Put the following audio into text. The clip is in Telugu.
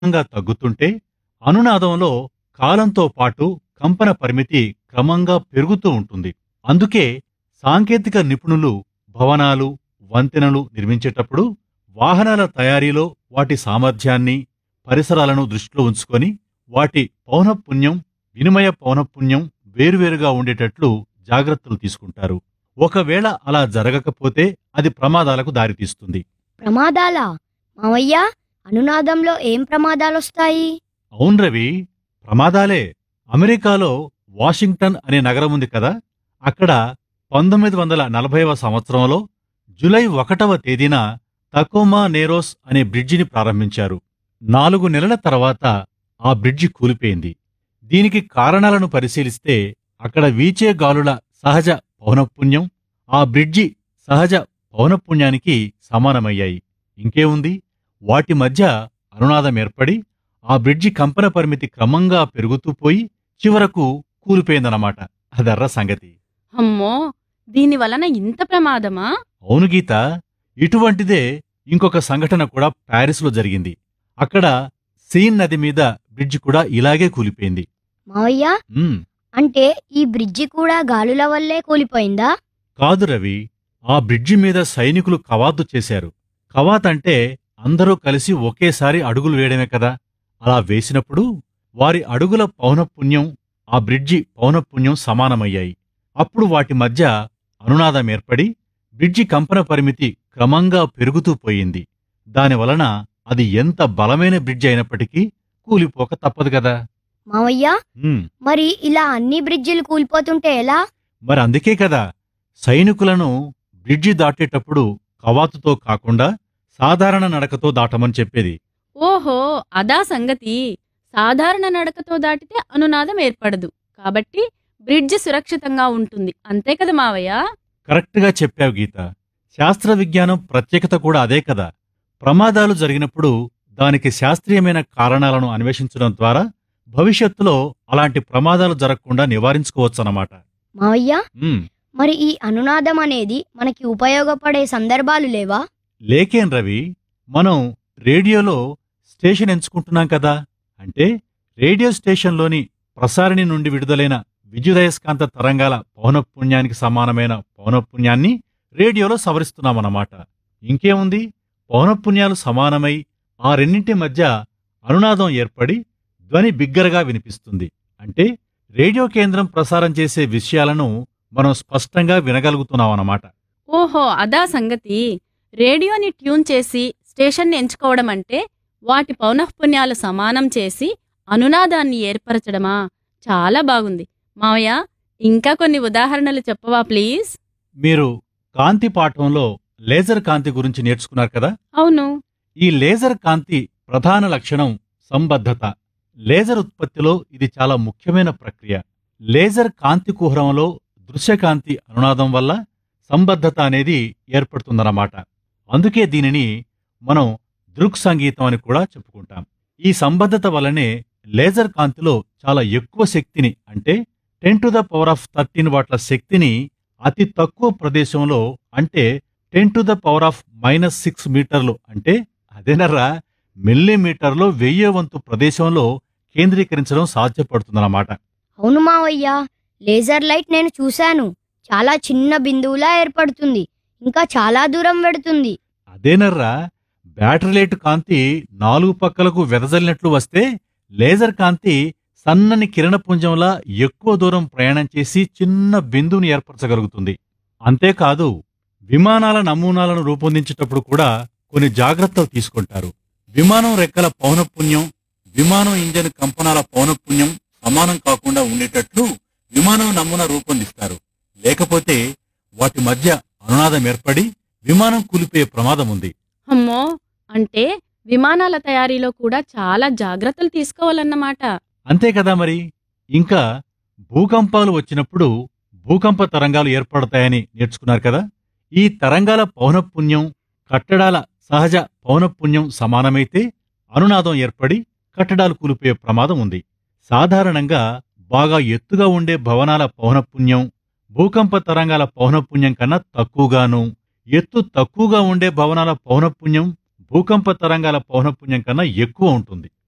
క్రమంగా తగ్గుతుంటే అనునాదంలో కాలంతో పాటు కంపన పరిమితి క్రమంగా పెరుగుతూ ఉంటుంది అందుకే సాంకేతిక నిపుణులు భవనాలు వంతెనలు నిర్మించేటప్పుడు వాహనాల తయారీలో వాటి సామర్థ్యాన్ని పరిసరాలను దృష్టిలో ఉంచుకొని వాటి పౌనఃపున్యం వినిమయ పౌనఃపున్యం వేరువేరుగా ఉండేటట్లు జాగ్రత్తలు తీసుకుంటారు ఒకవేళ అలా జరగకపోతే అది ప్రమాదాలకు దారితీస్తుంది ప్రమాదాలా మావయ్య అనునాదంలో ఏం ప్రమాదాలొస్తాయి అవును రవి ప్రమాదాలే అమెరికాలో వాషింగ్టన్ అనే నగరం ఉంది కదా అక్కడ పంతొమ్మిది వందల నలభైవ సంవత్సరంలో జులై ఒకటవ తేదీన తకోమా నేరోస్ అనే బ్రిడ్జిని ప్రారంభించారు నాలుగు నెలల తర్వాత ఆ బ్రిడ్జి కూలిపోయింది దీనికి కారణాలను పరిశీలిస్తే అక్కడ వీచే గాలుల సహజ పౌనఃపున్యం ఆ బ్రిడ్జి సహజ పౌనఃపున్యానికి సమానమయ్యాయి ఇంకేముంది వాటి మధ్య అనునాదం ఏర్పడి ఆ బ్రిడ్జి కంపన పరిమితి క్రమంగా పెరుగుతూ పోయి చివరకు కూలిపోయిందన్నమాట అదర్ర సంగతి అమ్మో దీని వలన ఇంత ప్రమాదమా అవును గీత ఇటువంటిదే ఇంకొక సంఘటన కూడా ప్యారిస్లో జరిగింది అక్కడ సీన్ నది మీద బ్రిడ్జి కూడా ఇలాగే కూలిపోయింది మావయ్య ఉమ్, అంటే ఈ బ్రిడ్జి కూడా గాలుల వల్లే కూలిపోయిందా కాదు రవి ఆ బ్రిడ్జి మీద సైనికులు కవాతు చేశారు కవాత్ అంటే అందరూ కలిసి ఒకేసారి అడుగులు వేయడమే కదా అలా వేసినప్పుడు వారి అడుగుల పౌనఃపున్యం ఆ బ్రిడ్జి పౌనఃపున్యం సమానమయ్యాయి అప్పుడు వాటి మధ్య అనునాదం ఏర్పడి బ్రిడ్జి కంపన పరిమితి క్రమంగా పెరుగుతూ పోయింది దానివలన అది ఎంత బలమైన బ్రిడ్జి అయినప్పటికీ కూలిపోక తప్పదు కదా మావయ్య ఉమ్, మరి ఇలా అన్ని బ్రిడ్జిలు కూలిపోతుంటే ఎలా మరి అందుకే కదా సైనికులను బ్రిడ్జి దాటేటప్పుడు కవాతుతో కాకుండా సాధారణ నడకతో దాటమని చెప్పేది ఓహో అదా సంగతి సాధారణ నడకతో దాటితే అనునాదం ఏర్పడదు కాబట్టి బ్రిడ్జ్ సురక్షితంగా ఉంటుంది అంతే కదా మావయ్య కరెక్ట్గా చెప్పావు గీత శాస్త్ర విజ్ఞానం ప్రత్యేకత కూడా అదే కదా ప్రమాదాలు జరిగినప్పుడు దానికి శాస్త్రీయమైన కారణాలను అన్వేషించడం ద్వారా భవిష్యత్తులో అలాంటి ప్రమాదాలు జరగకుండా నివారించుకోవచ్చన్నమాట మావయ్య ఉమ్, మరి ఈ అనునాదం అనేది మనకి ఉపయోగపడే సందర్భాలు లేవా లేకేం రవి మనం రేడియోలో స్టేషన్ ఎంచుకుంటున్నాం కదా అంటే రేడియో స్టేషన్లోని ప్రసారిణి నుండి విడుదలైన విద్యుదయస్కాంత తరంగాల పౌనఃపున్యానికి సమానమైన పౌనఃపున్యాన్ని రేడియోలో సవరిస్తున్నామన్నమాట ఇంకేముంది పౌనఃపున్యాలు సమానమై ఆ రెండింటి మధ్య అనునాదం ఏర్పడి ధ్వని బిగ్గరగా వినిపిస్తుంది అంటే రేడియో కేంద్రం ప్రసారం చేసే విషయాలను మనం స్పష్టంగా వినగలుగుతున్నామన్నమాట ఓహో అదా సంగతి రేడియోని ట్యూన్ చేసి స్టేషన్ని ఎంచుకోవడం అంటే వాటి పౌనఃపున్యాలు సమానం చేసి అనునాదాన్ని ఏర్పరచడమా చాలా బాగుంది మావయ్య ఇంకా కొన్ని ఉదాహరణలు చెప్పవా ప్లీజ్ మీరు కాంతి పాఠంలో లేజర్ కాంతి గురించి నేర్చుకున్నారు కదా అవును ఈ లేజర్ కాంతి ప్రధాన లక్షణం సంబద్ధత లేజర్ ఉత్పత్తిలో ఇది చాలా ముఖ్యమైన ప్రక్రియ లేజర్ కాంతి కుహరంలో దృశ్యకాంతి అనునాదం వల్ల సంబద్ధత అనేది ఏర్పడుతుందన్నమాట అందుకే దీనిని మనం దృక్ సంగీతం అని కూడా చెప్పుకుంటాం ఈ సంబద్ధత వల్లనే లేజర్ కాంతిలో చాలా ఎక్కువ శక్తిని అంటే ten to the power of thirteen వాట్ల శక్తిని అతి తక్కువ ప్రదేశంలో అంటే ten to the power of minus six మీటర్లు అంటే అదేనర్రా మిల్లీమీటర్లో వెయ్యో వంతు ప్రదేశంలో కేంద్రీకరించడం సాధ్యపడుతుందన్నమాట అవును మావయ్య లేజర్ లైట్ నేను చూశాను చాలా చిన్న బిందువులా ఏర్పడుతుంది ఇంకా చాలా దూరం వెడుతుంది అదేనర్రా బ్యాటరీ లైట్ కాంతి నాలుగు పక్కలకు వెదజల్లినట్లు వస్తే లేజర్ కాంతి సన్నని కిరణపుంజంలా ఎక్కువ దూరం ప్రయాణం చేసి చిన్న బిందువుని ఏర్పరచగలుగుతుంది అంతేకాదు విమానాల నమూనాలను రూపొందించేటప్పుడు కూడా కొన్ని జాగ్రత్తలు తీసుకుంటారు విమానం రెక్కల పౌనఃపున్యం విమానం ఇంజన్ కంపనాల పౌనఃపున్యం సమానం కాకుండా ఉండేటట్లు విమానం నమూనా రూపొందిస్తారు లేకపోతే వాటి మధ్య అనునాదం ఏర్పడి విమానం కూలిపోయే ప్రమాదం ఉంది అమ్మో అంటే విమానాల తయారీలో కూడా చాలా జాగ్రత్తలు తీసుకోవాలన్నమాట అంతే కదా మరి ఇంకా భూకంపాలు వచ్చినప్పుడు భూకంప తరంగాలు ఏర్పడతాయని నేర్చుకున్నారు కదా ఈ తరంగాల పౌనఃపున్యం కట్టడాల సహజ పౌనఃపున్యం సమానమైతే అనునాదం ఏర్పడి కట్టడాలు కూలిపోయే ప్రమాదం ఉంది సాధారణంగా బాగా ఎత్తుగా ఉండే భవనాల పౌనఃపున్యం భూకంప తరంగాల పౌనఃపున్యం కన్నా తక్కువగాను ఎత్తు తక్కువగా ఉండే భవనాల పౌనఃపున్యం భూకంప తరంగాల పౌనఃపున్యం కన్నా ఎక్కువ ఉంటుంది